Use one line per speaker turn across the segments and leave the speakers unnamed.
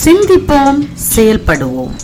சிந்திப்போம் செயல்படுவோம்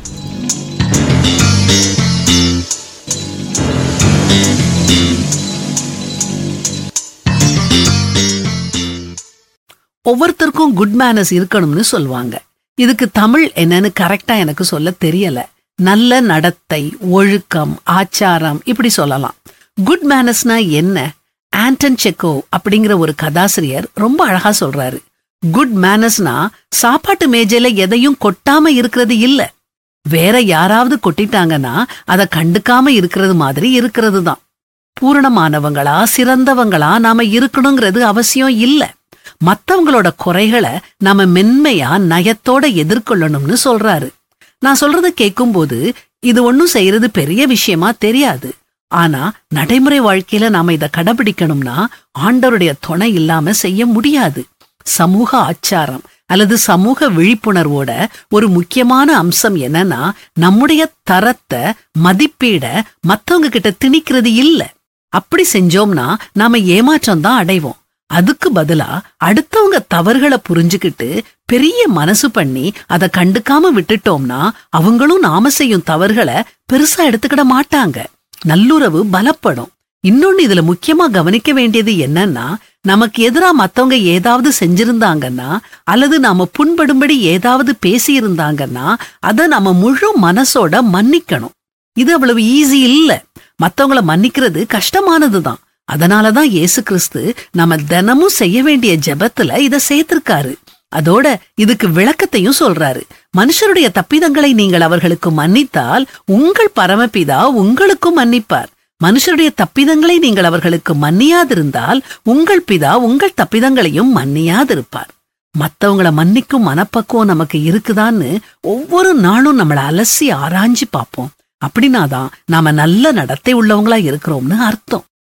ஒவ்வொருத்தருக்கும் குட் மேனஸ் இருக்கணும்னு சொல்லுவாங்க இதுக்கு தமிழ் என்னன்னு கரெக்டா எனக்கு சொல்ல தெரியல நல்ல நடத்தை ஒழுக்கம் ஆச்சாரம் இப்படி சொல்லலாம் குட் மேனஸ்னா என்ன ஆண்டன் செக்கோ அப்படிங்கிற ஒரு கதாசிரியர் ரொம்ப அழகா சொல்றாரு குட் மேனஸ்னா சாப்பாட்டு மேஜையில எதையும் கொட்டாம இருக்கிறது இல்ல வேற யாராவது கொட்டிட்டாங்கன்னா அதை கண்டுக்காம இருக்கிறது மாதிரி இருக்கிறது தான் பூரணமானவங்களா சிறந்தவங்களா நாம இருக்கணுங்கிறது அவசியம் இல்ல மத்தவங்களோட குறைகளை நாம மென்மையா நயத்தோட எதிர்கொள்ளணும்னு சொல்றாரு நான் சொல்றத கேட்கும்போது இது ஒண்ணும் செய்யறது பெரிய விஷயமா தெரியாது ஆனா நடைமுறை வாழ்க்கையில நாம இத கடைபிடிக்கணும்னா ஆண்டவருடைய துணை இல்லாம செய்ய முடியாது சமூக ஆச்சாரம் அல்லது சமூக விழிப்புணர்வோட ஒரு முக்கியமான அம்சம் என்னன்னா நம்முடைய தரத்தை மதிப்பீட மத்தவங்க கிட்ட திணிக்கிறது இல்ல அப்படி செஞ்சோம்னா நாம ஏமாற்றம் தான் அடைவோம் அதுக்கு பதிலா அடுத்தவங்க தவறுகளை புரிஞ்சுக்கிட்டு பெரிய மனசு பண்ணி அதை கண்டுக்காம விட்டுட்டோம்னா அவங்களும் நாம செய்யும் தவறுகளை பெருசா எடுத்துக்கிட மாட்டாங்க நல்லுறவு பலப்படும் இன்னொன்னு இதுல முக்கியமா கவனிக்க வேண்டியது என்னன்னா நமக்கு எதிரா மத்தவங்க ஏதாவது செஞ்சிருந்தாங்கன்னா அல்லது நாம புண்படும்படி ஏதாவது பேசியிருந்தாங்கன்னா அதை நம்ம முழு மனசோட மன்னிக்கணும் இது அவ்வளவு ஈஸி இல்ல மத்தவங்கள மன்னிக்கிறது கஷ்டமானதுதான் அதனாலதான் இயேசு கிறிஸ்து நம்ம தினமும் செய்ய வேண்டிய ஜெபத்துல இத சேர்த்திருக்காரு அதோட இதுக்கு விளக்கத்தையும் சொல்றாரு மனுஷருடைய தப்பிதங்களை நீங்கள் அவர்களுக்கு மன்னித்தால் உங்கள் பரமபிதா உங்களுக்கும் மன்னிப்பார் மனுஷருடைய தப்பிதங்களை நீங்கள் அவர்களுக்கு மன்னியாதிருந்தால் உங்கள் பிதா உங்கள் தப்பிதங்களையும் மன்னியாதிருப்பார் மத்தவங்கள மன்னிக்கும் மனப்பக்குவம் நமக்கு இருக்குதான்னு ஒவ்வொரு நாளும் நம்மள அலசி ஆராய்ஞ்சு பார்ப்போம் அப்படின்னாதான் நாம நல்ல நடத்தை உள்ளவங்களா இருக்கிறோம்னு அர்த்தம்